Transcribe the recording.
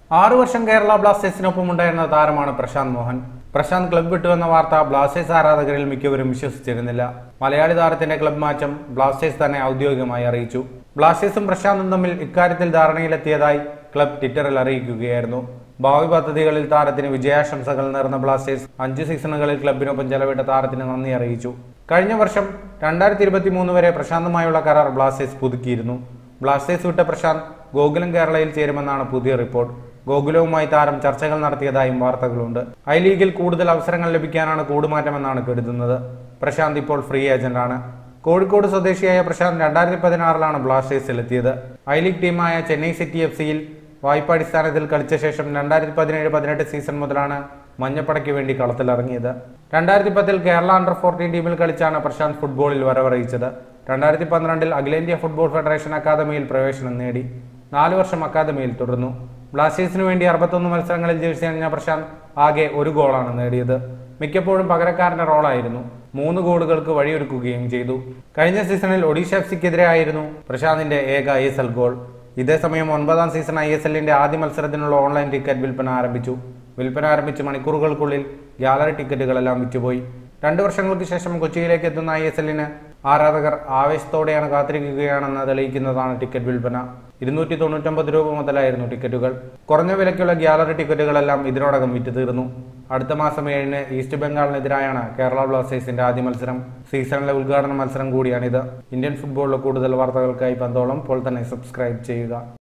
ആറു വർഷം കേരള ബ്ലാസ്റ്റേഴ്സിനൊപ്പം ഉണ്ടായിരുന്ന താരമാണ് പ്രശാന്ത് മോഹൻ പ്രശാന്ത് ക്ലബ് വിട്ടുവെന്ന വാർത്ത ബ്ലാസ്റ്റേഴ്സ് ആരാധകരിൽ മിക്കവരും വിശ്വസിച്ചിരുന്നില്ല മലയാളി താരത്തിന്റെ ക്ലബ് മാറ്റം ബ്ലാസ്റ്റേഴ്സ് തന്നെ ഔദ്യോഗികമായി അറിയിച്ചു ബ്ലാസ്റ്റേഴ്സും പ്രശാന്തും തമ്മിൽ ഇക്കാര്യത്തിൽ ധാരണയിലെത്തിയതായി ക്ലബ് ട്വിറ്ററിൽ അറിയിക്കുകയായിരുന്നു ഭാവി പദ്ധതികളിൽ താരത്തിന് വിജയാശംസകൾ നേർന്ന ബ്ലാസ്റ്റേഴ്സ് അഞ്ച് സീസണുകളിൽ ക്ലബിനൊപ്പം ചെലവിട്ട താരത്തിന് നന്ദി അറിയിച്ചു കഴിഞ്ഞ വർഷം രണ്ടായിരത്തി ഇരുപത്തി മൂന്ന് വരെ പ്രശാന്തുമായുള്ള കരാർ ബ്ലാസ്റ്റേഴ്സ് പുതുക്കിയിരുന്നു ബ്ലാസ്റ്റേഴ്സ് വിട്ട പ്രശാന്ത് ഗോകുലം കേരളയിൽ ചേരുമെന്നാണ് പുതിയ റിപ്പോർട്ട് ഗോകുലവുമായി താരം ചർച്ചകൾ നടത്തിയതായും വാർത്തകളുണ്ട് ഐ ലീഗിൽ കൂടുതൽ അവസരങ്ങൾ ലഭിക്കാനാണ് കൂടുമാറ്റമെന്നാണ് കരുതുന്നത് പ്രശാന്ത് ഇപ്പോൾ ഫ്രീ ഏജന്റാണ് കോഴിക്കോട് സ്വദേശിയായ പ്രശാന്ത് രണ്ടായിരത്തി പതിനാറിലാണ് ബ്ലാസ്റ്റേഴ്സിൽ എത്തിയത് ഐ ലീഗ് ടീമായ ചെന്നൈ സിറ്റി എഫ് സിയിൽ വായ്പാടിസ്ഥാനത്തിൽ കളിച്ച ശേഷം രണ്ടായിരത്തി പതിനേഴ് പതിനെട്ട് സീസൺ മുതലാണ് മഞ്ഞപ്പടയ്ക്ക് വേണ്ടി കളത്തിലിറങ്ങിയത് രണ്ടായിരത്തി പത്തിൽ കേരള അണ്ടർ ഫോർട്ടീൻ ടീമിൽ കളിച്ചാണ് പ്രശാന്ത് ഫുട്ബോളിൽ വരവറിയിച്ചത് രണ്ടായിരത്തി പന്ത്രണ്ടിൽ അഖിലേന്ത്യാ ഫുട്ബോൾ ഫെഡറേഷൻ അക്കാദമിയിൽ പ്രവേശനം നേടി നാല് വർഷം അക്കാദമിയിൽ തുടർന്നു ബ്ലാസ്റ്റേഴ്സിന് വേണ്ടി അറുപത്തൊന്ന് മത്സരങ്ങളിൽ ജേഴ്സി അണിഞ്ഞ പ്രശാന്ത് ആകെ ഒരു ഗോളാണ് നേടിയത് മിക്കപ്പോഴും പകരക്കാരന്റെ റോളായിരുന്നു മൂന്ന് ഗോളുകൾക്ക് വഴിയൊരുക്കുകയും ചെയ്തു കഴിഞ്ഞ സീസണിൽ ഒഡീഷ എഫ് സിക്കെതിരെ ആയിരുന്നു പ്രശാന്തിന്റെ ഏക ഐ എസ് എൽ ഗോൾ ഇതേസമയം ഒൻപതാം സീസൺ ഐ എസ് എല്ലിന്റെ ആദ്യ മത്സരത്തിനുള്ള ഓൺലൈൻ ടിക്കറ്റ് വിൽപ്പന ആരംഭിച്ചു വിൽപ്പന ആരംഭിച്ച് മണിക്കൂറുകൾക്കുള്ളിൽ ഗാലറി ടിക്കറ്റുകളെല്ലാം വിറ്റുപോയി രണ്ടു വർഷങ്ങൾക്ക് ശേഷം കൊച്ചിയിലേക്ക് എത്തുന്ന ഐ എസ് എല്ലിന് ആരാധകർ ആവേശത്തോടെയാണ് കാത്തിരിക്കുകയാണെന്ന് തെളിയിക്കുന്നതാണ് ടിക്കറ്റ് വിൽപ്പന ഇരുന്നൂറ്റി തൊണ്ണൂറ്റൊമ്പത് രൂപ മുതലായിരുന്നു ടിക്കറ്റുകൾ കുറഞ്ഞ വിലയ്ക്കുള്ള ഗ്യാലറി ടിക്കറ്റുകളെല്ലാം ഇതിനോടകം വിറ്റ് തീർന്നു അടുത്ത മാസം ഏഴിന് ഈസ്റ്റ് ബംഗാളിനെതിരായാണ് കേരള ബ്ലാസ്റ്റേഴ്സിന്റെ ആദ്യ മത്സരം സീസണിലെ ഉദ്ഘാടന മത്സരം കൂടിയാണിത് ഇന്ത്യൻ ഫുട്ബോളിലെ കൂടുതൽ വാർത്തകൾക്കായി പന്തോളം ഇപ്പോൾ തന്നെ സബ്സ്ക്രൈബ് ചെയ്യുക